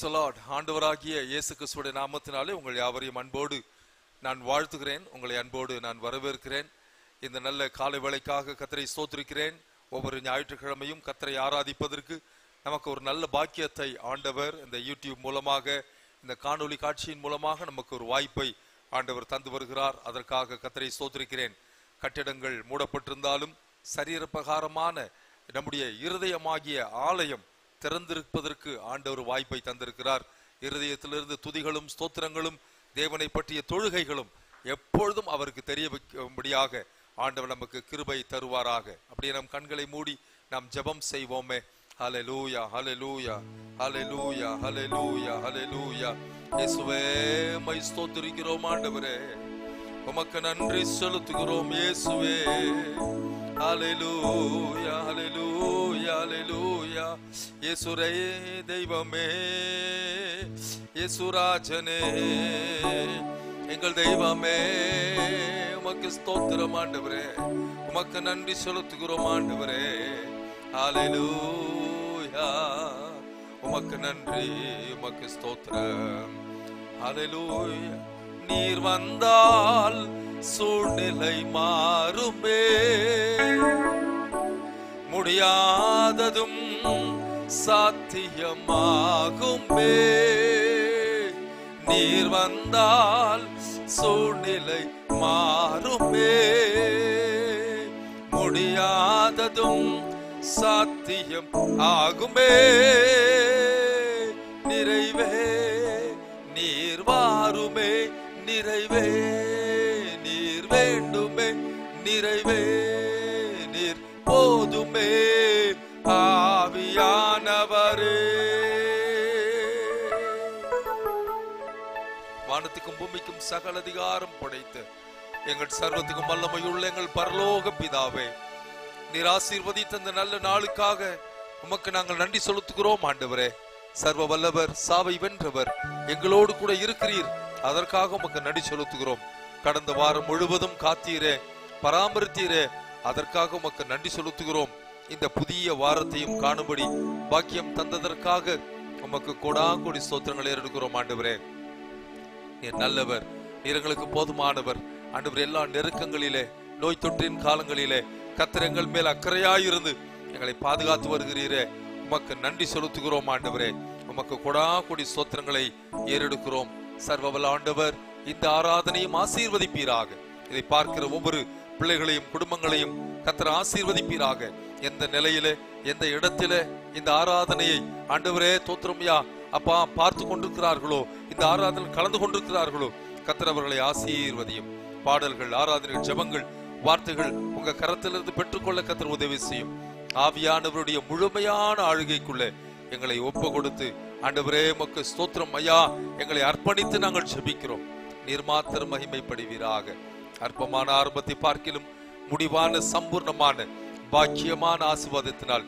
Price Lord ஆண்டவராகிய இயேசு கிறிஸ்துவுடைய நாமத்தினாலே உங்கள் யாவரையும் அன்போடு நான் வாழ்த்துகிறேன் உங்களை அன்போடு நான் வரவேற்கிறேன் இந்த நல்ல காலை வேளைக்காக கத்தரை ஸ்தோத்திரிக்கிறேன் ஒவ்வொரு ஞாயிற்றுக்கிழமையும் கத்தரை ஆராதிப்பதற்கு நமக்கு ஒரு நல்ல பாக்கியத்தை ஆண்டவர் இந்த யூடியூப் மூலமாக இந்த காணொளி காட்சியின் மூலமாக நமக்கு ஒரு வாய்ப்பை ஆண்டவர் தந்து வருகிறார் அதற்காக கத்தரை ஸ்தோத்திரிக்கிறேன் கட்டிடங்கள் மூடப்பட்டிருந்தாலும் சரீர பிரகாரமான நம்முடைய இருதயமாகிய ஆலயம் திறந்திருப்பதற்கு ஆண்டவர் வாய்ப்பை தந்திருக்கிறார் இருதயத்திலிருந்து துதிகளும் ஸ்தோத்திரங்களும் தேவனை பற்றிய தொழுகைகளும் எப்பொழுதும் அவருக்கு தெரிய வைக்கும்படியாக ஆண்டவர் நமக்கு கிருபை தருவாராக அப்படியே நம் கண்களை மூடி நாம் ஜெபம் செய்வோமே ஹalleluya ஹalleluya ஹalleluya ஹalleluya ஹalleluya இயேசுவே மை ஸ்தோத்திரிக்கிறோம் ஆண்டவரே உமக்கு நன்றி செலுத்துகிறோம் இயேசுவே ஹalleluya ஹalleluya ஹalleluya இயேசுரே தெய்வமே இயேசுராஜனே எங்கள் தெய்வமே உமக்கு ஸ்தோத்திரம் ஆண்டவரே உமக்கு நன்றி செலுத்துகிறோம் ஆண்டவரே ஹalleluya உமக்கு நன்றி உமக்கு ஸ்தோத்திரம் ஹalleluya நீர் வந்தால் சூழ்நிலை மாறுமே முடியாததும் சாத்தியமாகுமே நீர் வந்தால் சூழ்நிலை மாறுமே முடியாததும் சாத்தியம் ஆகுமே நிறைவே நீர் வாருமே நிறைவே நீர் வேண்டுமே நிறைவே நீர் போதுமே ஆவியானவரே வானத்துக்கும் பூமிக்கும் சகல அதிகாரம் படைத்து எங்கள் சர்வத்துக்கும் வல்லமையுள்ள எங்கள் பரலோக பிதாவே நீர் ஆசீர்வதித்த இந்த நல்ல நாளுக்காக உமக்கு நாங்கள் நன்றி செலுத்துகிறோம் ஆண்டவரே சர்வ வல்லவர் சாவை வென்றவர் எங்களோடு கூட இருக்கிறீர் அதற்காக உமக்கு நன்றி செலுத்துகிறோம் கடந்த வாரம் முழுவதும் காத்தீரே பராமரித்தீரே அதற்காக உமக்கு நன்றி செலுத்துகிறோம் இந்த புதிய வாரத்தையும் காணும்படி பாக்கியம் தந்ததற்காக உமக்கு கொடாங்கொடி ஸ்தோத்திரங்களை எடுக்கிறோம் ஆண்டவரே நீர் நல்லவர் நீர் எங்களுக்கு போதுமானவர் ஆண்டவர் எல்லா நெருக்கங்களிலே நோய் தொற்றின் காலங்களிலே கர்த்தர் எங்கள் மேல் அக்கறையாயிருந்து எங்களை பாதுகாத்து வருகிறீரே உமக்கு நன்றி செலுத்துகிறோம் ஆண்டவரே உமக்கு கொடா கொடி ஸ்தோத்திரங்களை ஏறெடுக்கிறோம் சர்வவல்ல ஆண்டவர் இந்த ஆராதனையும் ஆசீர்வதிப்பீராக இதை பார்க்கிற ஒவ்வொரு பிள்ளைகளையும் குடும்பங்களையும் கர்த்தர் ஆசீர்வதிப்பீராக எந்த நிலையிலே எந்த இடத்திலே இந்த ஆராதனையை ஆண்டவரே தோத்திரம்யா அப்பா பார்த்து கொண்டிருக்கிறார்களோ இந்த ஆராதனை கலந்து கொண்டிருக்கிறார்களோ கர்த்தர் அவர்களை ஆசீர்வதியும் பாடல்கள் ஆராதனைகள் ஜெபங்கள் வார்த்தைகள் உங்க கரத்திலிருந்து பெற்றுக்கொள்ள கர்த்தர் உதவி செய்யும் ஆவியானவருடைய முழுமையான ஆளுகைக்குள்ள எங்களை ஒப்பு கொடுத்து ஆண்டவரே உமக்கு ஸ்தோத்திரம் ஐயா எங்களை அர்ப்பணித்து நாங்கள் ஜெபிக்கிறோம் நீர் மாத்திரம் மகிமைப்படுவீராக அற்பமான ஆரம்பத்தை பார்க்கிலும் முடிவான சம்பூர்ணமான பாக்கியமான ஆசீர்வாதத்தினால்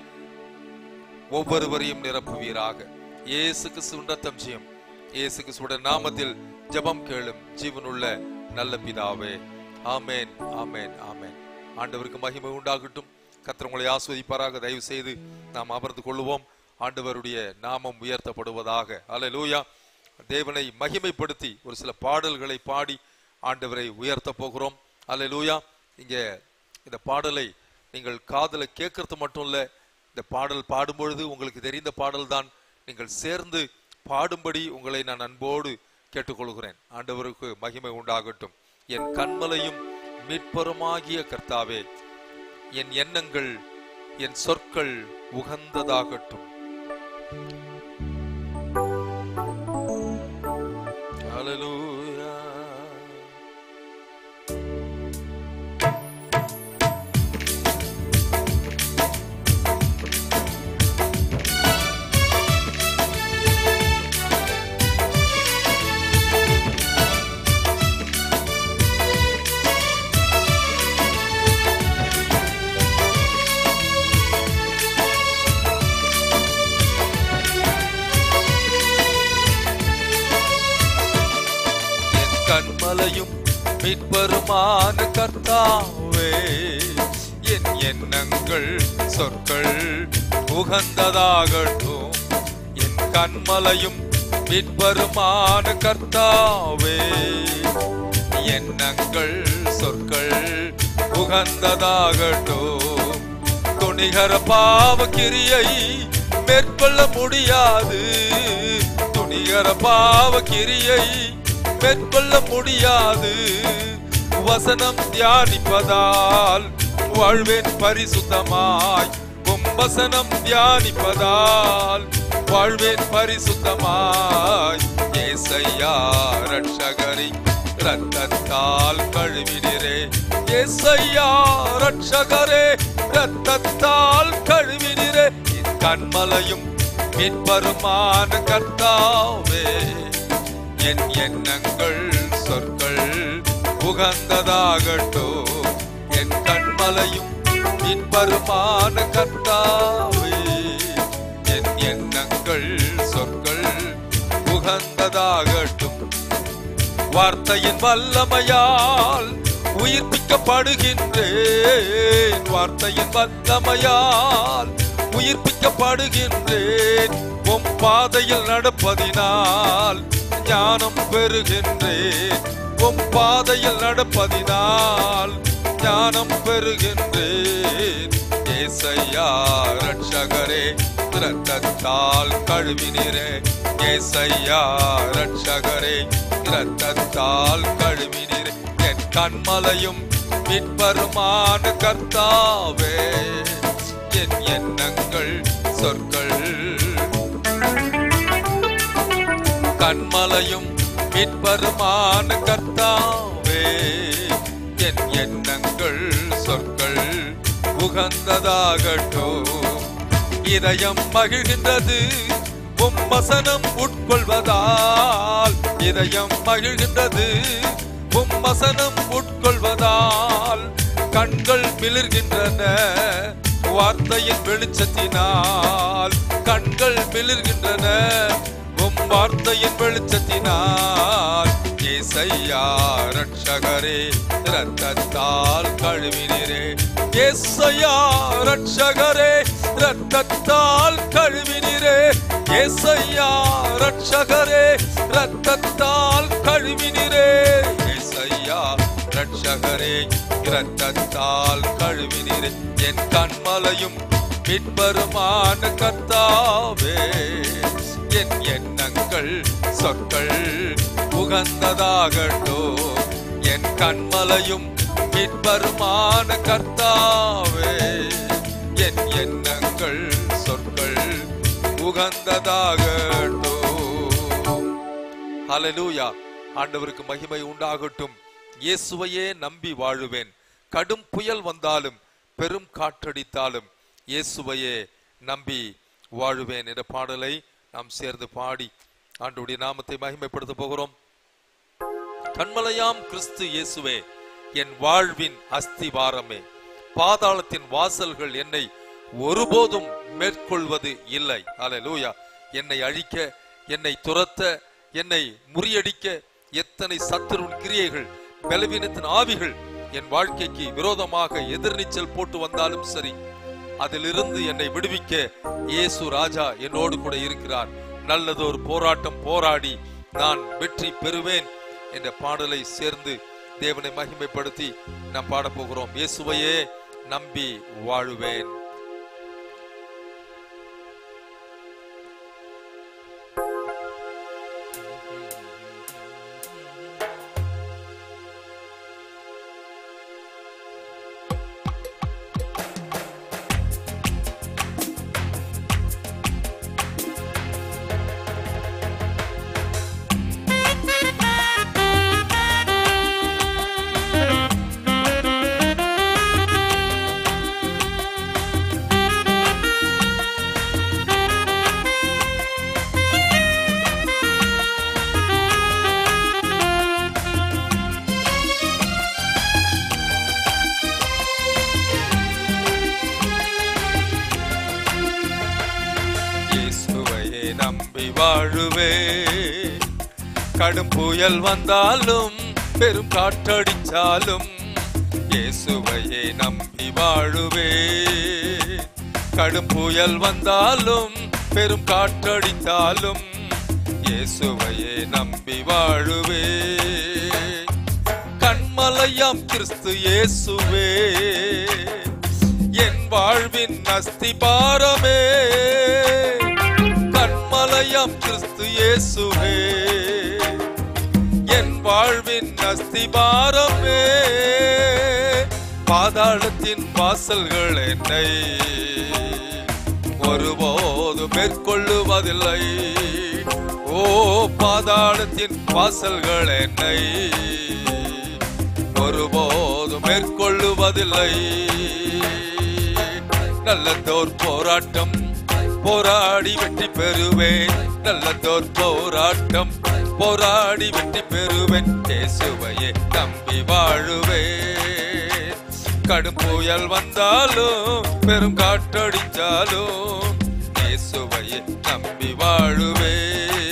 ஒவ்வொருவரையும் நிரப்புவீராக இயேசு கிறிஸ்துவின் ரத்தம் ஜெயம் இயேசு கிறிஸ்துவின் நாமத்தில் ஜெபம் கேளும் ஜீவனுள்ள நல்ல பிதாவே ஆமென் ஆமென் ஆமென் ஆண்டவருக்கு மகிமை உண்டாகட்டும் கர்த்தர் உங்களை ஆஸ்வதிப்பாராக தயவு செய்து நாம் அமர்ந்து கொள்வோம் ஆண்டவருடைய நாமம் உயர்த்தப்படுவதாக அல்லேலூயா தேவனை மகிமைப்படுத்தி ஒரு சில பாடல்களை பாடி ஆண்டவரை உயர்த்த போகிறோம் அல்லேலூயா இங்க இந்த பாடலை நீங்கள் காதல கேட்கறது மட்டும் இல்ல இந்த பாடல் பாடும்பொழுது உங்களுக்கு தெரிந்த பாடல் தான் நீங்கள் சேர்ந்து பாடும்படி உங்களை நான் அன்போடு கேட்டுக்கொள்கிறேன் ஆண்டவருக்கு மகிமை உண்டாகட்டும் என் கண்மலையும் மீட்பருமாகிய கர்த்தாவே என் எண்ணங்கள் என் சொற்கள் உகந்ததாகட்டும் Hallelujah. என் கண்மலையும் மீட்பருமான கர்த்தாவே என் எண்ணங்கள் சொற்கள் உகந்ததாகட்டும் என் கண்மலையும் மீட்பருமான கர்த்தாவே எண்ணங்கள் சொற்கள் உகந்ததாகட்டும் துணிகர பாவ கிரியை மேற்கொள்ள முடியாது துணிகர பாவ கிரியை மேற்கொள்ள முடியாது வசனம் தியானிப்பதால் வாழ்வேன் பரிசுத்தமாய் உம் வசனம் தியானிப்பதால் வாழ்வேன் பரிசுத்தமாய் ஏசையா ரட்சகரி ரத்தத்தால் கழுவினிரே ஏசையா ரட்சகரே ரத்தத்தால் கழுவினிரே என் கண்மலையும் மீட்பருமான கர்த்தாவே என் எண்ணங்கள் சொற்கள் உகந்ததாகட்டும் என் கண்மலையும் மீட்பருமான கர்த்தாவே என் எண்ணங்கள் சொற்கள் உகந்ததாகட்டும் வார்த்தையின் வல்லமையால் உயிர்ப்பிக்கப்படுகின்றேன் வார்த்தையின் வல்லமையால் உயிர்ப்பிக்கப்படுகின்றேன் உம் பாதையில் நடப்பதினால் ஞானம் பெறுகின்றேன் உம் பாதையில் நடப்பதினால் ஞானம் பெறுகின்றேன் ஏசையா ரட்சகரே ரத்தத்தால் கழுவினிரே ஏசையா ரட்சகரே ரத்தத்தால் கழுவினிரே என் கண்மலையும் மீட்பருமான கர்த்தாவே என் எண்ணங்கள் சொற்கள் கண்மலையும் மீட்பருமான கர்த்தாவே என் எண்ணங்கள் சொற்கள் உகந்ததாகட்டும் இதயம் மகிழ்கின்றது உம் வசனம் உட்கொள்வதால் இதயம் மகிழ்கின்றது உம் வசனம் உட்கொள்வதால் கண்கள் மிளிர்கின்றன வார்த்தையின் வெளிச்சத்தினால் கண்கள் மிளிர்கின்றன உம் வார்த்தையின் வெளிச்சத்தினால் ஏசையா ரட்சகரே ரத்தத்தால் கழுவினிரே ஏசையா ரட்சகரே ரத்தத்தால் கழுவினிரே ஏசையா ரட்சகரே ரத்தத்தால் கழுவினிரே ஏசையா ரட்சகரே இரத்தத்தால் கழுவினிரே என் கண்மலையும் பின்பருமான கர்த்தாவே என் எண்ணங்கள் சொற்கள் உகந்ததாகட்டோ என் கண்மலையும் பின்பருமான கர்த்தாவே என் எண்ணங்கள் சொற்கள் உகந்ததாகட்டோ ஹalleluya ஆண்டவருக்கு மகிமை உண்டாகட்டும் இயேசுவையே நம்பி வாழுவேன் கடும் புயல் வந்தாலும் பெரும் காற்றடித்தாலும் இயேசுவையே நம்பி வாழுவேன் என்ற பாடலை நாம் சேர்ந்து பாடி ஆண்டுடைய நாமத்தை மகிமைப்படுத்த போகிறோம் கண்மலையாம் கிறிஸ்து இயேசுவே என் வாழ்வின் அஸ்திவாரமே பாதாளத்தின் வாசல்கள் என்னை ஒருபோதும் மேற்கொள்வது இல்லை அல்லேலூயா என்னை அழிக்க என்னை துரத்த என்னை முறியடிக்க எத்தனை சத்துருவின் கிரியைகள் பலவீனத்தின் ஆவிகள் என் வாழ்க்கைக்கு விரோதமாக எதிர்நீச்சல் போட்டு வந்தாலும் சரி அதிலிருந்து என்னை விடுவிக்க இயேசு ராஜா என்னோடு கூட இருக்கிறார் நல்லதொரு போராட்டம் போராடி நான் வெற்றி பெறுவேன் என்ற பாடலை சேர்ந்து தேவனை மகிமைப்படுத்தி நாம் பாடப் போகிறோம் இயேசுவையே நம்பி வாழுவேன் இயேசுவையே நம்பி வாழுவே கடும் புயல் வந்தாலும் பெரும் காற்றடிச்சாலும் இயேசுவையே நம்பி வாழுவே கடும் புயல் வந்தாலும் பெரும் காற்றடித்தாலும் இயேசுவையே நம்பி வாழுவே கண்மலையாம் கிறிஸ்து இயேசுவே என் வாழ்வின் அஸ்திபாரமே கண்மலையாம் கிறிஸ்து இயேசுவே என் வாழ்வின் அஸ்திபாரமே பாதாளத்தின் வாசல்கள் என்னை ஒருபோது மேற்கொள்ளுவதில்லை ஓ பாதாளத்தின் வாசல்கள் என்னை ஒருபோது மேற்கொள்ளுவதில்லை நல்லதோர் போராட்டம் போராடி வெற்றி பெறுவேன் நல்லதோர் போராட்டம் போராடி வெற்றி பெறுவேன் இயேசுவையே நம்பி வாழுவேன் கடும் புயல் வந்தாலும் பெரும் காற்றடிச்சாலும் இயேசுவையே நம்பி வாழுவேன்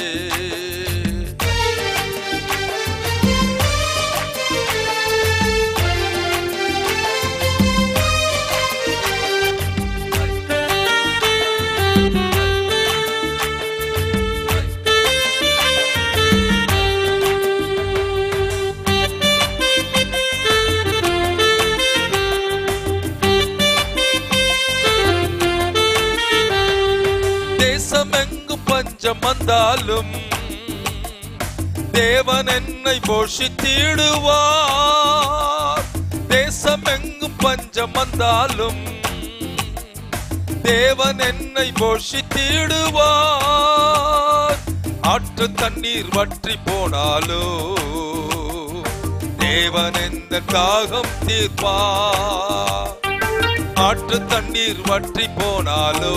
தேசமெங்கும் பஞ்சம் வந்தாலும் தேவன் என்னை போஷித்திடுவார் தேசமெங்கும் பஞ்சம் வந்தாலும் தேவன் என்னை போஷித்திடுவார் ஆற்று தண்ணீர் வற்றி போனாலோ தேவன் எந்த தாகம் தீர்ப்பார் ஆற்று தண்ணீர் வற்றி போனாலோ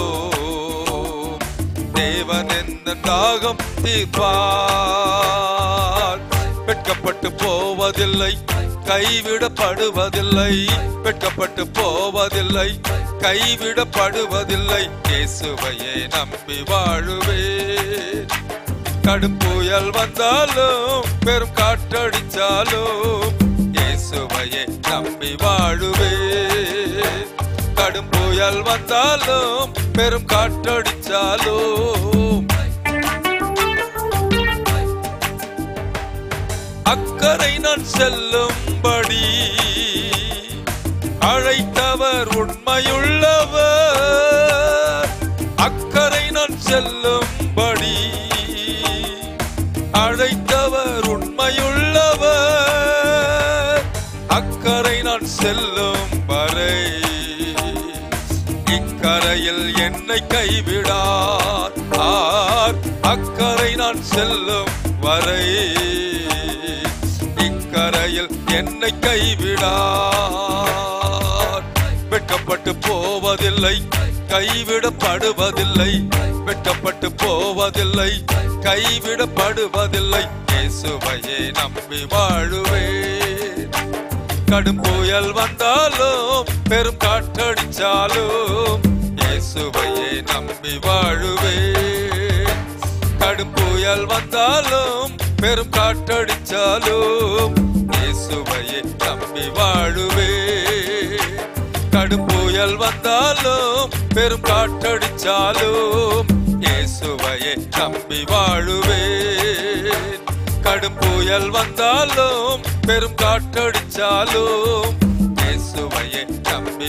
தேவன் எந்த தாகம் தீர்ப்பார் வெட்கப்பட்டு போவதில்லை கைவிடப்படுவதில்லை வெட்கப்பட்டு போவதில்லை கைவிடப்படுவதில்லை இயேசுவையே நம்பி வாழுவேன் கடும் புயல் வந்தாலும் பெரும் காற்றடிச்சாலும் இயேசுவையே நம்பி வாழுவேன் கடும் புயல் வந்தாலும் பெரும் காற்றடிச்சாலும் அக்கறை நான் செல்லும்படி அழைத்தவர் உண்மையுள்ளவர் அக்கறை நான் செல்லும்படி அழைத்தவர் உண்மையுள்ளவர் அக்கறை நான் செல்லும் வரை இக்கரையில் என்னை கைவிடார் ஆர் அக்கறை நான் செல்லும் வரை இக்கரையில் என்னை கைவிடார் வெட்கப்பட்டு போவதில்லை கைவிடப்படுவதில்லை வெட்கப்பட்டு போவதில்லை கைவிடப்படுவதில்லை இயேசுவையே நம்பி வாழுவேன் கடும் புயல் வந்தாலும் பெரும் காற்றடிச்சாலும் இயேசுவையே நம்பி வாழுவேன் கடும் புயல் வந்தாலும் பெரும் காற்றடிச்சாலும் இயேசுவையே நம்பி வாழுவேன் கடும் புயல் வந்தாலும் பெரும் காற்றடிச்சாலும் இயேசுவையே நம்பி வாழுவேன் கடும் புயல் வந்தாலும் பெரும் காற்றடிச்சாலும் இயேசுவையே நம்பி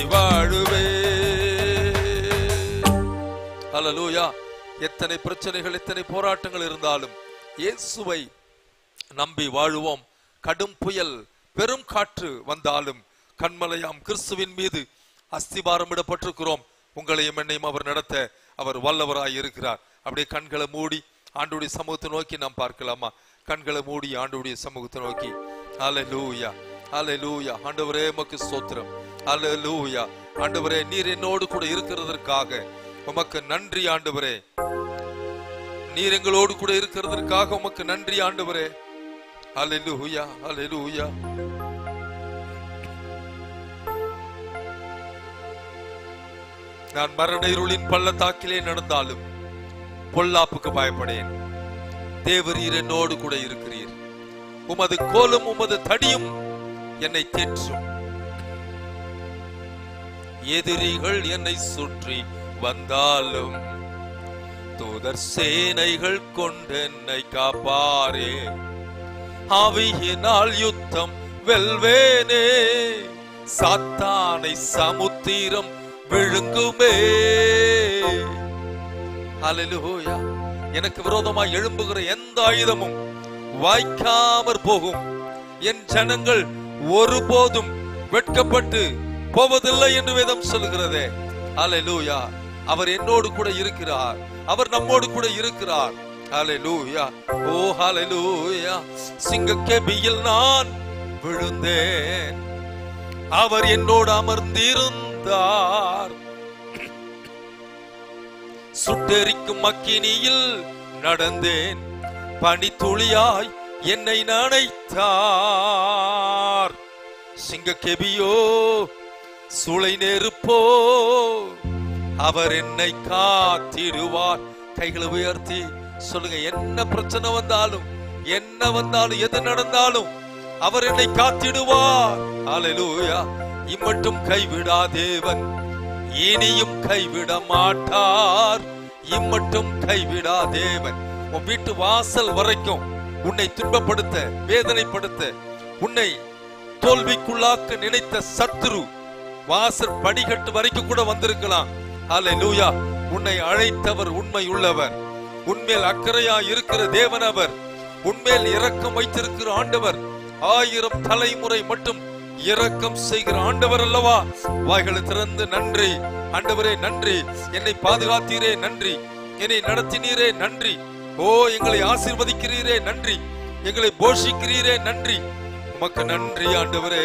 வாழுவேன் ஹalleluya எத்தனை பிரச்சனைகள் எத்தனை போராட்டங்கள் இருந்தாலும் இயேசுவை நம்பி வாழுவோம் கடும் புயல் பெரும் காற்று வந்தாலும் கண்மலையாம் கிறிஸ்துவின் மீது அஸ்திபாரம் இடப்பட்டிருக்கிறோம் உங்களையும் என்னையும் அவர் நடத்த அவர் வல்லவராய் இருக்கிறார் அப்படியே கண்களை மூடி ஆண்டுடைய சமூகத்தை நோக்கி நாம் பார்க்கலாமா கண்களை மூடி ஆண்டுடைய சமூகத்தை நோக்கி ஹalleluya ஹalleluya ஆண்டவரே உமக்கு ஸ்தோத்திரம் ஹalleluya ஆண்டவரே நீர் என்னோடு கூட இருக்கிறதற்காக உமக்கு நன்றி ஆண்டவரே நீர் எங்களோடு கூட இருக்கிறதற்காக உமக்கு நன்றி ஆண்டவரே ஹalleluya ஹalleluya நான் மரண இருளின் பள்ளத்தாக்கிலே நடந்தாலும் பொல்லாப்புக்கு பயப்படேன் தேவரீர் என்னோடு கூட இருக்கிறீர் உமது கோலும் உமது தடியும் என்னை தேற்றும் எதிரிகள் என்னை சுற்றி வந்தாலும் தூதர் சேனைகள் கொண்டென்னை காப்பாரே ஆவியினால் யுத்தம் வெல்வேனே சாத்தானை சமுத்திரம் விழுங்குமே ஹalleluya எனக்கு விரோதமாய் எழும்புகிற எந்த ஆயுதமும் வாய்க்காமற் போகும் என் ஜனங்கள் ஒருபோதும் வெட்கப்பட்டு போவதில்லை என்று வேதம் சொல்கிறதே ஹalleluya அவர் என்னோடு கூட இருக்கிறார் அவர் நம்மோடு கூட இருக்கிறார் ஹalleluya ஓ ஹalleluya சிங்கக்கெபியில் நான் விழுந்தேன் அவர் என்னோடு அமர்ந்திருந்தார் சுட்டெரிக்கும் அக்கினியில் நடந்தேன் பனித்துளியாய் என்னை நனைத்தார் சிங்கக்கெபியோ சுளை நெருப்போ அவர் என்னை காத்திடுவார் கைகளை உயர்த்தி சொல்லுங்க என்ன பிரச்சனை வந்தாலும் என்ன வந்தாலும் எது நடந்தாலும் அவர் என்னை காத்திடுவார் ஹalleluya இம்மட்டும் கைவிடா தேவன் இனியும் கைவிட மாட்டார் இம்மட்டும் கைவிடா தேவன் உன் வீட்டு வாசல் வரைக்கும் உன்னை துன்பப்படுத்த வேதனைப்படுத்த உன்னை தோல்விக்குள்ளாக்க நினைத்த சத்துரு வாசல் படிக்கட்டு வரைக்கும் கூட வந்திருக்கலாம் ஹalleluya உன்னை அழைத்தவர் உண்மை உள்ளவர் உன்மேல் அக்கறையா இருக்கிற தேவன் அவர் உன்மேல் இரக்கம் வைத்திருக்கிற ஆண்டவர் ஆயிரம் தலைமுறை மட்டும் இரக்கம் செய்கிற ஆண்டவர் அல்லவா வாய்களை திறந்து நன்றி ஆண்டவரே நன்றி என்னை பாதுகாத்தீரே நன்றி என்னை நடத்தினீரே நன்றி ஓ எங்களை ஆசீர்வதிக்கிறீரே நன்றி எங்களை போஷிக்கிறீரே நன்றி உமக்கு நன்றி ஆண்டவரே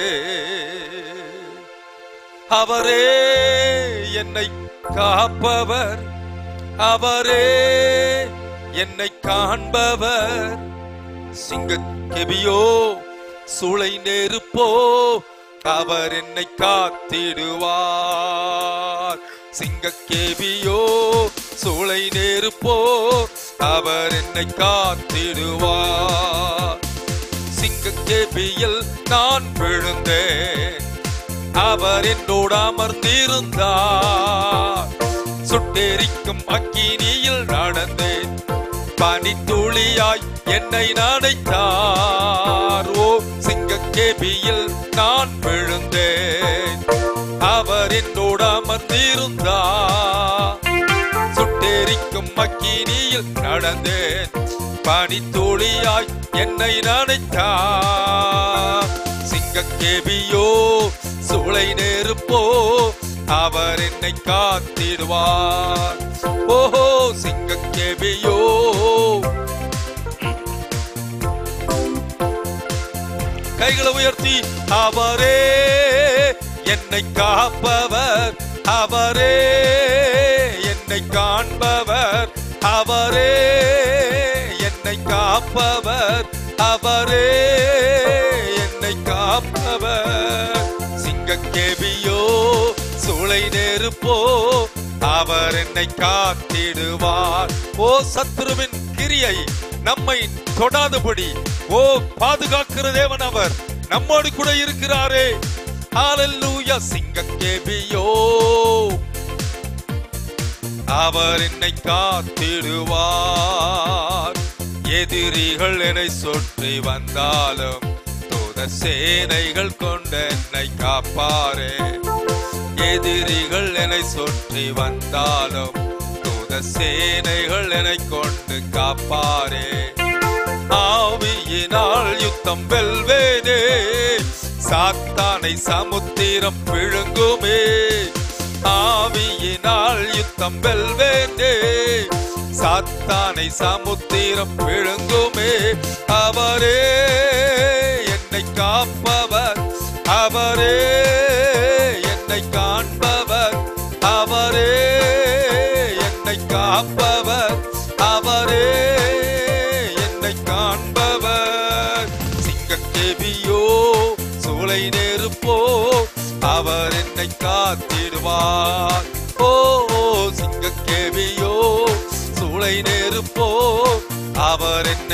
அவரே என்னை காப்பவர் அவரே என்னை காண்பவர் சிங்க கெபியோ சுளை நெருப்போ அவர் என்னை காத்திடுவார் சிங்க கேபியோ சுளை நெருப்போ அவர் என்னை காத்திடுவார் சிங்க கேபியில் நான் விழுந்தேன் அவர் என்னோடு அமர்ந்திருந்தார் சுட்டெரிக்கும் அக்கினியில் நடந்தேன் பனித்துளியாய் என்னை நனைத்தார் ஓ சிங்க கேபியில் நான் விழுந்தேன் அவர் என்னோடு அமர்ந்திருந்தார் சுட்டெரிக்கும் அக்கினியில் நடந்தேன் பனித்துளியாய் என்னை நனைத்தார் சிங்க கேபியோ சுளை நெருப்போ அவர் என்னை காத்திடுவார் ஓஹோ சிங்க கேபியோ கைகளை உயர்த்தி அவரே என்னை காப்பவர் அவரே என்னை காண்பவர் அவரே என்னை காப்பவர் அவரே என்னை காப்பவர் சிங்கக்கேபியோ சுளை நெருப்போ அவர் என்னை காத்திடுவார் ஓ சத்ருவின் கிரியை நம்மை தொடாதபடி ஓ பாதுகாக்கிற தேவன் அவர் நம்மோடு கூட இருக்கிறாரே ஹalleluya சிங்கக்கேபியோ அவர் என்னை காத்திடுவார் எதிரிகள் என்னை சுற்றி வந்தாலும் தூத சேனைகள் கொண்டு என்னை காப்பாரே எதிரிகள் என்னை சுற்றி வந்தாலும் தூத சேனைகள் என்னை கொண்டு காப்பாரே ஆவியினால் யுத்தம் வெல்வேனே சாத்தானை சமுத்திரம் விழுங்குமே ஆவியினால் யுத்தம் வெல்வேனே சாத்தானை சமுத்திரம் விழுங்குமே அவரே என்னை காப்பவர் அவரே என்னை காண்பவர் அவரே என்னை காப்பவர் அவரே என்னை காண்பவர் சிங்கக்கேபியோ சூளை நெருப்போ அவர் என்னை காத்திடுவார் ஓ சிங்கக்கேபியோ சூளை நெருப்போ அவர் என்னை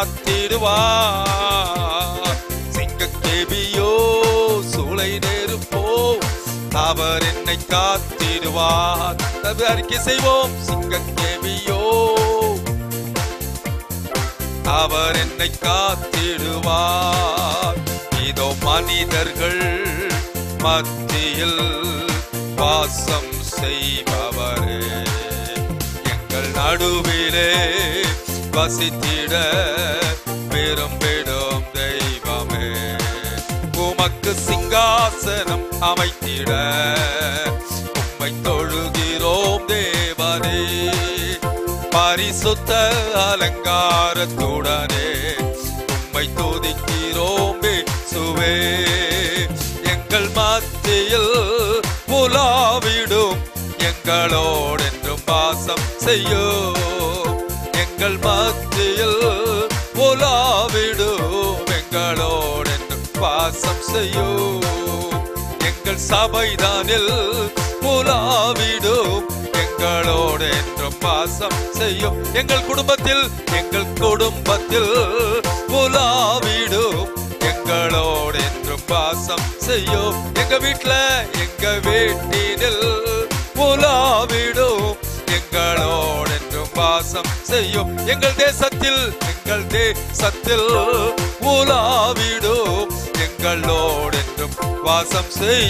காத்திடுவார் சிங்கக்கேபியோ சூளை நெருப்போ அவர் என்னை காத்திடுவார் அது அறிக்கை செய்வோம் சிங்கக்கேபியோ அவர் என்னை காத்திடுவார் இதோ மனிதர்கள் மத்தியில் வாசம் செய்பவரே எங்கள் நடுவிலே வசித்திட விரும்பிடும் தெய்வமே உமக்கு சிங்காசனம் அமைத்திட உம்மை தொழுகிறோம் தேவனே பரிசுத்த அலங்காரத்துடனே உம்மை துதிக்கிறோம் சுவே எங்கள் மத்தியில் உலாவிடும் எங்களோடென்றும் வாசம் செய்யும் எங்கள் மத்தியில் உலாவிடும் எங்களோடென்றும் வாசம் செய்யும் எங்கள் சபைதானில் உலாவிடும் எங்களோடு என்றும் வாசம் செய்யும் எங்கள் குடும்பத்தில் எங்கள் குடும்பத்தில் உலாவிடும் எங்களோடு என்றும் வாசம் செய்யும் எங்க வீட்டுல எங்க வீட்டினில் உலாவிடும் எங்களோடு என்றும் வாசம் செய்யும் எங்கள் தேசத்தில் எங்கள் தேசத்தில் உலாவிடும் எங்களோடு என்றும் வாசம்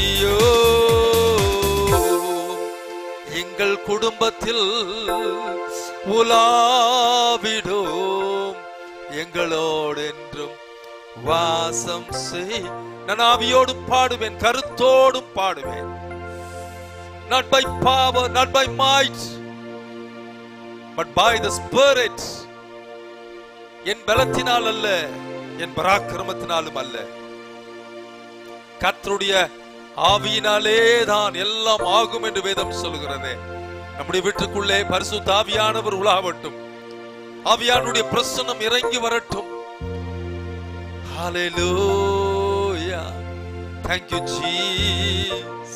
செய்யும் எங்கள் குடும்பத்தில் உலாவிடும் எங்களோடு என்றும் வாசம் செய் நான் ஆவியோடும் பாடுவேன் கருத்தோடும் பாடுவேன் not by power not by might but by the spirit என் பலத்தினால் அல்ல என் பராக்கிரமத்தினாலும் அல்ல கர்த்தருடைய ஆவியினாலே தான் எல்லாம் ஆகும் என்று வேதம் சொல்கிறது நம்முடைய வீட்டுக்குள்ளே பரிசுத்த ஆவியானவர் உலாவட்டும் ஆவியானுடைய பிரசன்னம் இறங்கி வரட்டும் Hallelujah. Thank you, Jesus.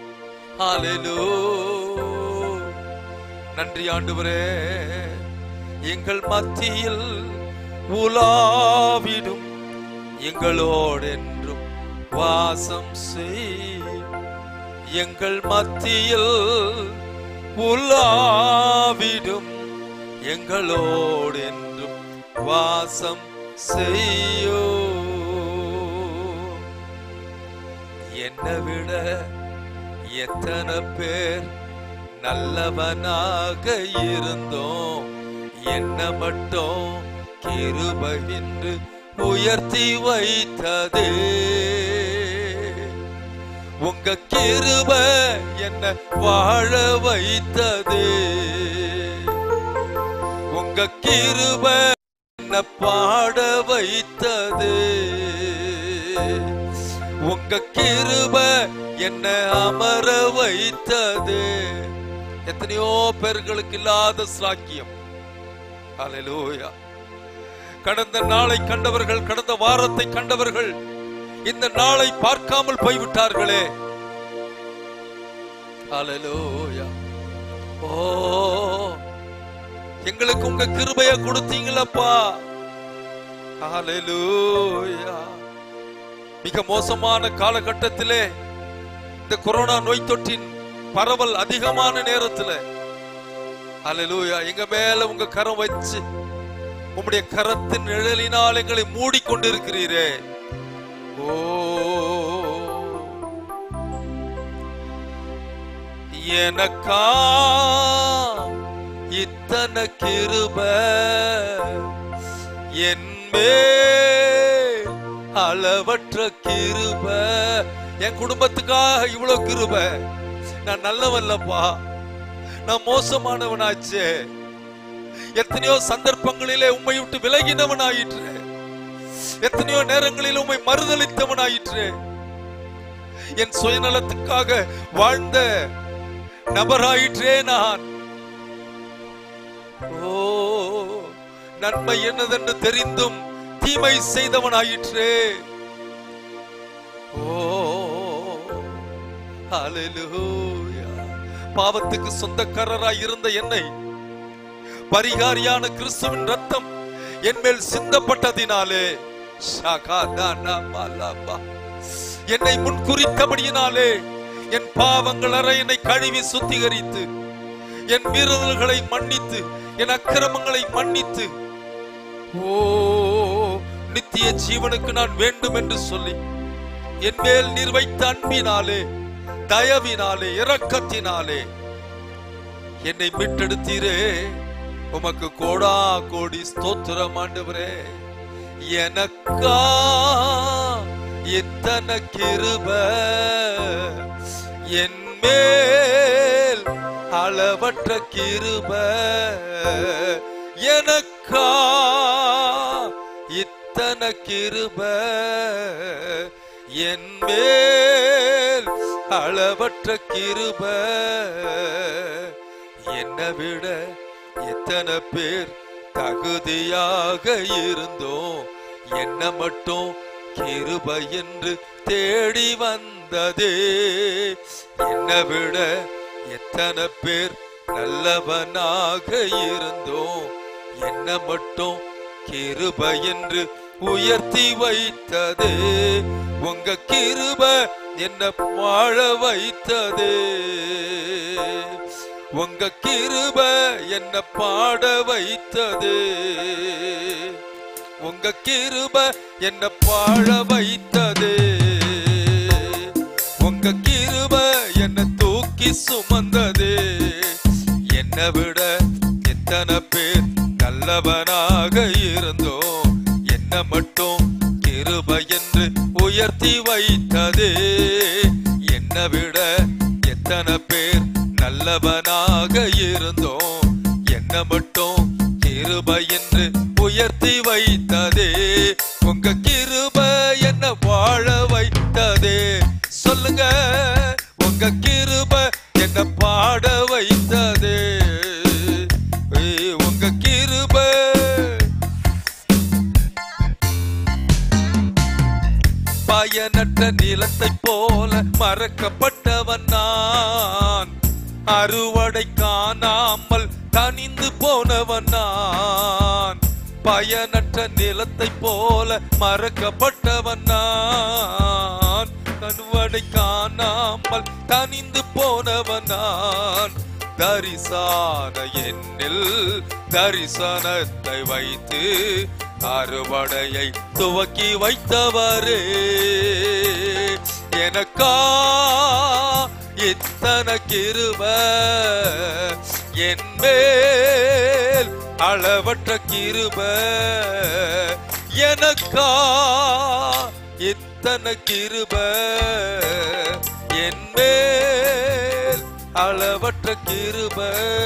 Hallelujah. நன்றி ஆண்டவரே எங்கள் மத்தியில் உலாவிடும் எங்களோடு என்றும் வாசம் செய் எங்கள் மத்தியில் உலாவிடும் எங்களோடு என்றும் வாசம் செய்யோ என்னை விட எத்தனை பேர் நல்லவனாக இருந்தோம் என்ன மட்டும் கிருபையின்று உயர்த்தி வைத்ததே உங்க கிருப என்ன வாழ வைத்ததே உங்க கிருப என்ன பாட வைத்ததே உங்க கிருப என்ன அமர வைத்தது எத்தனையோ பேர்களுக்கு இல்லாத சாக்கியம் ஹalleluya கடந்த நாளை கண்டவர்கள் கடந்த வாரத்தை கண்டவர்கள் இந்த நாளை பார்க்காமல் போய்விட்டார்களே ஹalleluya ஓ எங்களுக்கு உங்க கிருபைய கொடுத்தீங்களப்பா ஹalleluya மிக மோசமான காலகட்டத்திலே இந்த கொரோனா நோய் தொற்றின் பரவல் அதிகமான நேரத்துல அல்லேலூயா எங்க மேல உங்க கரம் வச்சு உம்முடைய கரத்தின் நிழலினால் எங்களை மூடிக்கொண்டிருக்கிறீரே ஓ எனக்கா இத்தனை கிருப என் மேல் அளவற்ற கிருப என் குடும்பத்துக்காக இவ்வளவு கிருப நான் நல்லவல்லப்பா நான் மோசமானவனாச்சே எத்தனையோ சந்தர்ப்பங்களிலே உம்மை விட்டு விலகினவனாயிற்று எத்தனையோ நேரங்களில் உம்மை மறுதளித்தவனாயிற்று என் சுயநலத்துக்காக வாழ்ந்த நபராயிற்றே நான் ஓ நன்மை என்னதென்று தெரிந்தும் தீமை செய்தவனாயிற்றே ஓ ஹalleluya பாவத்துக்கு சொந்தக்காரராய் இருந்த என்னை பரிகாரியான கிறிஸ்துவின் ரத்தம் என் மேல் சிந்தப்பட்டதினாலே ஷாகா தானா மலாபா. என்னை முன்குறித்தபடியினாலே என் பாவங்கள் அறை என்னை கழுவி சுத்திகரித்து என் மீறுதல்களை மன்னித்து என் அக்கிரமங்களை மன்னித்து ஓ நித்திய ஜீவனுக்கு நான் வேண்டும் என்று சொல்லி என் மேல் நீர் வைத்த அன்பினாலே தயவினாலே இரக்கத்தினாலே என்னை மீட்டெடுத்தீரே உமக்கு கோடா கோடி ஸ்தோத்திரம் ஆண்டவரே எனக்கா இத்தனை கிருப என் மேல் அளவற்ற கிருப எனக்கா இத்தனை கிருப என் மேல் அளவற்ற கிருப என்னை விட எத்தனை பேர் தகுதியாக இருந்தோம் என்ன மட்டும் கிருப என்று தேடி வந்ததே என்னை விட எத்தனை பேர் நல்லவனாக இருந்தோம் என்ன மட்டும் கிருப என்று உயர்த்தி வைத்ததே உங்க கிருப என்ன வாழ வைத்ததே உங்க கிருப என்ன பாட வைத்ததே உங்க கிருப என்ன பாழ வைத்ததே உங்க கிருப என்ன தூக்கி சுமந்ததே என்னை விட எத்தனை பேர் நல்லவனாக இருந்தோம் என்ன மட்டும் கிருப என்று உயர்த்தி வைத்ததே என்னை விட எத்தனை பேர் நல்லவனாக இருந்தோம் என்ன மட்டும் கிருப என்று உயர்த்தி வைத்ததே உங்க கிருப என்ன வாழ வைத்ததே சொல்லுங்க உங்க கிருப என்ன பாட வைத்ததே ஏய், உங்க கிருப பயனற்ற நிலத்தை போல மறக்கப்பட்டவன் நான் அறுவடை காணாமல் தனிந்து போனவன் நான் பயனற்ற நிலத்தை போல மறக்கப்பட்டவன் நான் அறுவடை காணாமல் தனிந்து போனவன் நான் தரிசான என்னில் தரிசனத்தை வைத்து அறுவடையை துவக்கி வைத்தவரே எனக்கா இத்தனை கிருப என் மேல் அளவற்ற கிருப எனக்கா இத்தனை கிருப என் மேல் அளவற்ற கிருப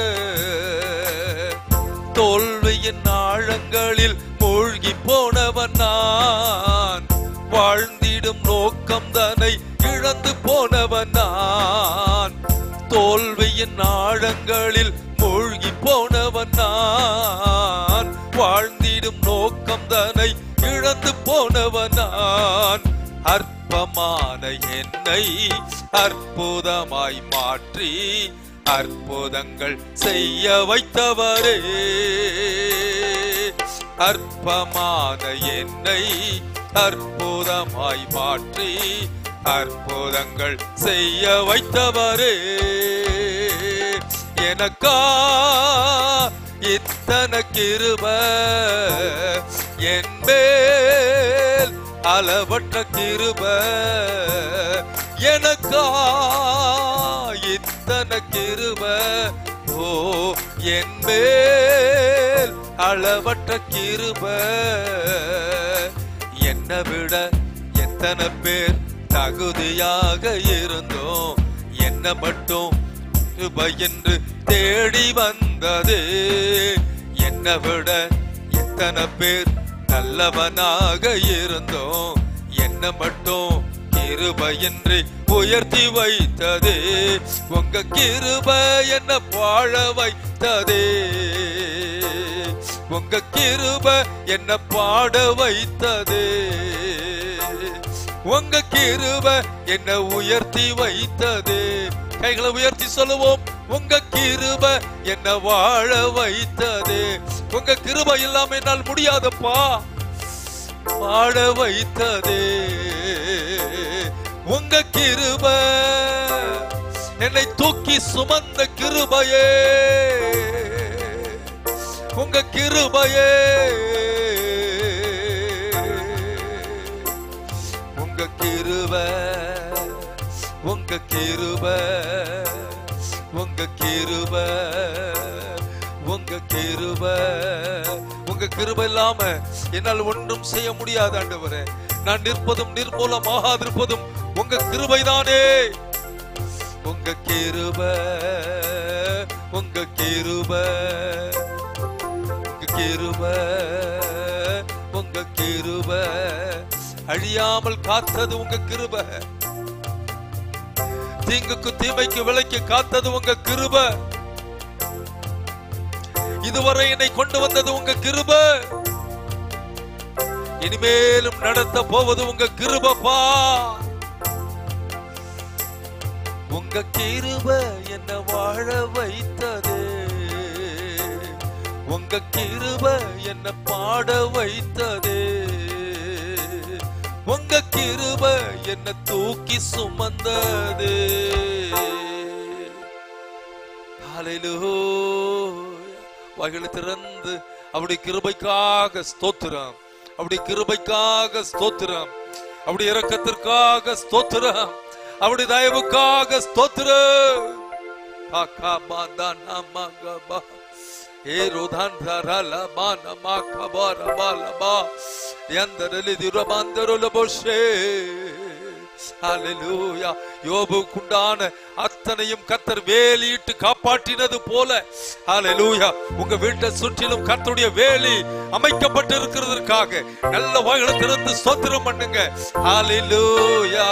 தோல்வியின் ஆழங்களில் மூழ்கி போனவன் நான் வாழ்ந்திடும் நோக்கம் தன்னை இழந்து போனவன் நான் தோல்வியின் ஆழங்களில் மூழ்கி போனவன் நான் வாழ்ந்திடும் நோக்கம் தன்னை இழந்து போனவன் நான் அற்பமான என்னை அற்புதமாய் மாற்றி அற்புதங்கள் செய்ய வைத்தவரே அற்பமான என்னை அற்புதமாய் மாற்றி அற்புதங்கள் செய்ய வைத்தவரே எனக்கா இத்தனை கிருப என் மேல் அளவற்ற கிருப எனக்கா இத்தனை கிருப ஓ என் மேல் அளவற்ற கிருப என்னை விட எத்தனை பேர் தகுதியாக இருந்தோம் என்ன மட்டும் கிருபை என்று தேடி வந்ததே என்னை விட எத்தனை பேர் நல்லவனாக இருந்தோம் என்ன மட்டும் கிருபை என்று உயர்த்தி வைத்ததே உங்க கிருபை என்ன வாழ வைத்ததே உங்க கிருபை என்ன பாட வைத்ததே உங்க கிருபை என்ன உயர்த்தி வைத்ததே கைகளை உயர்த்தி சொல்லுவோம் உங்க கிருபை என்ன வாழ வைத்ததே உங்க கிருபை இல்லாம என்னால் முடியாதப்பா வாழ வைத்ததே உங்க கிருபை என்னை தூக்கி சுமந்த கிருபையே உங்க கிருபையே உங்க கிருப உங்க கிருப உங்க கிருப உங்க கிருப உங்க கிருப இல்லாம என்னால் ஒன்றும் செய்ய முடியாது ஆண்டவரே நான் நிற்பதும் நிர்மூலமாகாதிருப்பதும் உங்க கிருபைதானே உங்க கிருப உங்க கிருப உங்க கிருப உங்க கிருப அழியாமல் காத்தது உங்க கிருப தீங்குக்கு தீமைக்கு விலைக்கு காத்தது உங்க கிருப இதுவரை என்னை கொண்டு வந்தது உங்க கிருப இனிமேலும் நடத்த போவது உங்க கிருபப்பா உங்க கிருப என்ன வாழ வைத்ததே உங்க கிருப என்ன பாட வைத்ததே உங்க கிருப என்ன தூக்கி சுமந்ததே ஹalleluya வாய்களை திறந்து அவருடைய கிருபைக்காக ஸ்தோத்திரம் அவருடைய கிருபைக்காக ஸ்தோத்திரம் அவருடைய இரக்கத்திற்காக ஸ்தோத்திரம் அவருடைய தயவுக்காக ஸ்தோத்திரம் காக்கா மாதா நமகபா ஏ ரோதான் ரல மான மாகபா ரபா லபா யந்தரலி திரபாந்தரல போஷே ஹalleluya யோபுக்குண்டான அத்தனையும் கத்தர் வேலியிட்டு காப்பாற்றினது போல ஹalleluya உங்க வீட்டை சுற்றிலும் கர்த்தருடைய வேலி அமைக்கப்பட்டு இருக்கிறதற்காக நல்ல வாய்களை திறந்து ஸ்தோத்திரம் பண்ணுங்க ஹalleluya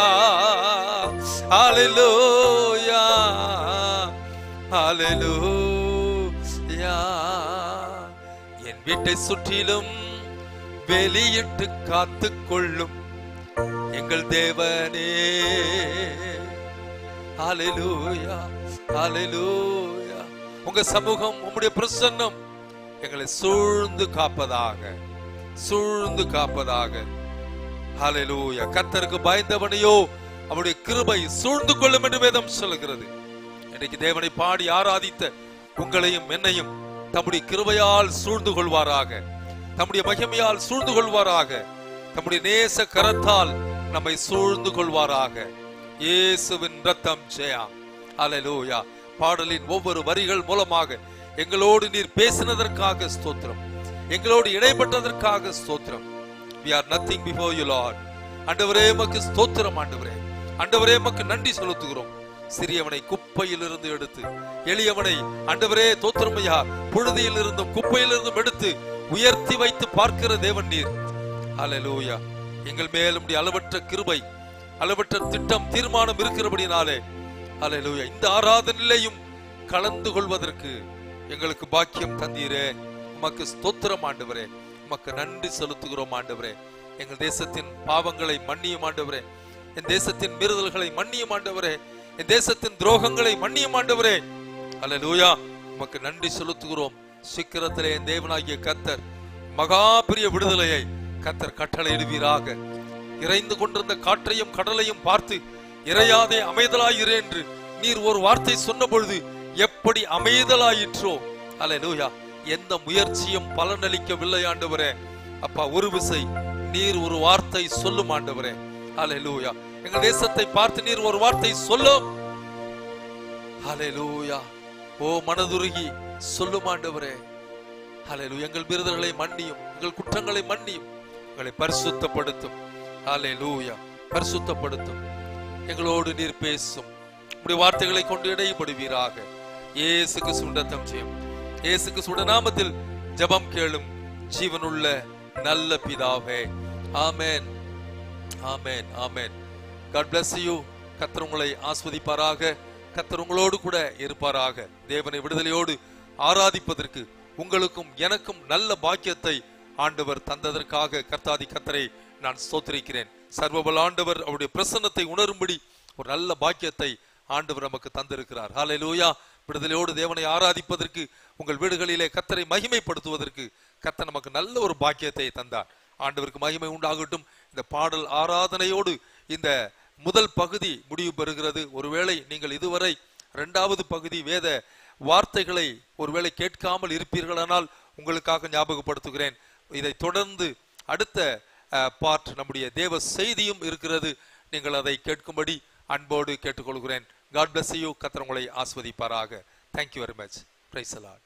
ஹalleluya ஹalleluya என் வீட்டை சுற்றிலும் வேலியிட்டு காத்துக் கொள்ளும் எங்கள் தேவனே ஹalleluya ஹalleluya உங்க சமூகம் உம்முடைய பிரசன்னம் எங்களை சூழ்ந்து காப்பதாக சூழ்ந்து காப்பதாக ஹalleluya கர்த்தருக்கு பயந்தவனையோ அவருடைய கிருபை சூழ்ந்து கொள்ளும் என்று வேதம் சொல்லுகிறது இன்னைக்கு தேவனை பாடி ஆராதித்த உங்களையும் என்னையும் தம்முடைய கிருபையால் சூழ்ந்து கொள்வாராக தம்முடைய மகிமையால் சூழ்ந்து கொள்வாராக தம்முடைய நேச கரத்தால் நம்மை சூழ்ந்து கொள்வாராக இயேசுவின் ரத்தம் ஜெயா அல்லேலூயா பாடலின் ஒவ்வொரு வரிகள் மூலமாக எங்களோடு நீர் பேசினதற்காக ஸ்தோத்திரம் எங்களோடு இடைப்பட்டதற்காக ஸ்தோத்திரம் we are nothing before you lord ஆண்டவரே மக்கு ஸ்தோத்திரம் ஆண்டவரே ஆண்டவரே மக்கு நன்றி செலுத்துகிறோம் சிறியவனை குப்பையில் இருந்து எடுத்து எளியவனை ஆண்டவரே தோத்திரமையா புழுதியில் இருந்தும் குப்பையில் இருந்தும் எடுத்து உயர்த்தி வைத்து பார்க்கிற தேவன் நீர் ஹalleluya எங்கள் மேல் உம்முடைய அளவற்ற கிருபை அளவற்ற திட்டம் தீர்மானம் இருக்கிறபடினாலே ஹalleluya இந்த ஆராதனையிலையும் கலந்து கொள்வதற்கு எங்களுக்கு பாக்கியம் தந்தீரே உமக்கு ஸ்தோத்திரம் ஆண்டவரே உமக்கு நன்றி செலுத்துகிறோம் ஆண்டவரே எங்கள் தேசத்தின் பாவங்களை மன்னியும் ஆண்டவரே என் தேசத்தின் மீறுதல்களை மன்னியும் ஆண்டவரே என் தேசத்தின் துரோகங்களை மன்னியும் ஆண்டவரே அல்லேலூயா உமக்கு நன்றி செலுத்துகிறோம் சீக்கிரத்திலே என் தேவனாகிய கத்தர் மகா பெரிய விடுதலையை கத்தர் கட்டளையிடுவீராக இறைந்து கொண்டிருந்த காற்றையும் கடலையும் பார்த்து இறையாதே அமைதலாயிரு என்று நீர் ஒரு வார்த்தை சொன்ன பொழுது எப்படி அமைதலாயிற்றோ அல்லேலூயா எந்த முயற்சியும் பலனளிக்கவில்லை ஆண்டவரே அப்பா ஒரு விசை நீர் ஒரு வார்த்தை சொல்லும் ஆண்டவரே அல்லேலூயா எங்கள் தேசத்தை பார்த்து நீர் ஒரு வார்த்தை சொல்லும் ஹalleluya ஓ மனதுருகி சொல்லும் ஆண்டவரே ஹalleluya எங்கள் விருதுகளை மன்னியும் எங்கள் குற்றங்களை மன்னியும் எங்களை பரிசுத்தப்படுத்தும் ஹalleluya பரிசுத்தப்படுத்தும் எங்களோடு நீர் பேசும் உடைய வார்த்தைகளை கொண்டு இடைப்படுவீராக இயேசு கிறிஸ்துவின் ரத்தம் செய்யும் இயேசு கிறிஸ்துவின் நாமத்தில் ஜெபம் கேளும் ஜீவனுள்ள நல்ல பிதாவே amen amen amen God bless you கர்த்தர் உங்களை ஆஸ்வதிப்பாராக கர்த்தர் உங்களோடு கூட இருப்பாராக தேவனை விடுதலையோடு ஆராதிப்பதற்கு உங்களுக்கும் எனக்கும் நல்ல பாக்கியத்தை ஆண்டவர் தந்ததற்காக கர்த்தாதி கர்த்தரை நான் ஸ்தோத்திரிக்கிறேன் சர்வபல ஆண்டவர் அவருடைய பிரசன்னத்தை உணரும்படி ஒரு நல்ல பாக்கியத்தை ஆண்டவர் நமக்கு தந்திருக்கிறார் ஹalleluya விடுதலையோடு தேவனை ஆராதிப்பதற்கு உங்கள் வீடுகளிலே கர்த்தரை மகிமைப்படுத்துவதற்கு கர்த்தர் நமக்கு நல்ல ஒரு பாக்கியத்தை தந்தார் ஆண்டவருக்கு மகிமை உண்டாகட்டும் இந்த பாடல் ஆராதனையோடு இந்த முதல் பகுதி முடிவு பெறுகிறது ஒருவேளை நீங்கள் இதுவரை இரண்டாவது பகுதி வேத வார்த்தைகளை ஒருவேளை கேட்காமல் இருப்பீர்களானால் உங்களுக்காக ஞாபகப்படுத்துகிறேன் இதை தொடர்ந்து அடுத்த பார்ட் நம்முடைய தேவ செய்தியும் இருக்கிறது நீங்கள் அதை கேட்கும்படி அன்போடு கேட்டுக்கொள்கிறேன் காட் bless you கர்த்தர் உங்களை ஆஸ்வதிப்பாராக thank you very much praise allot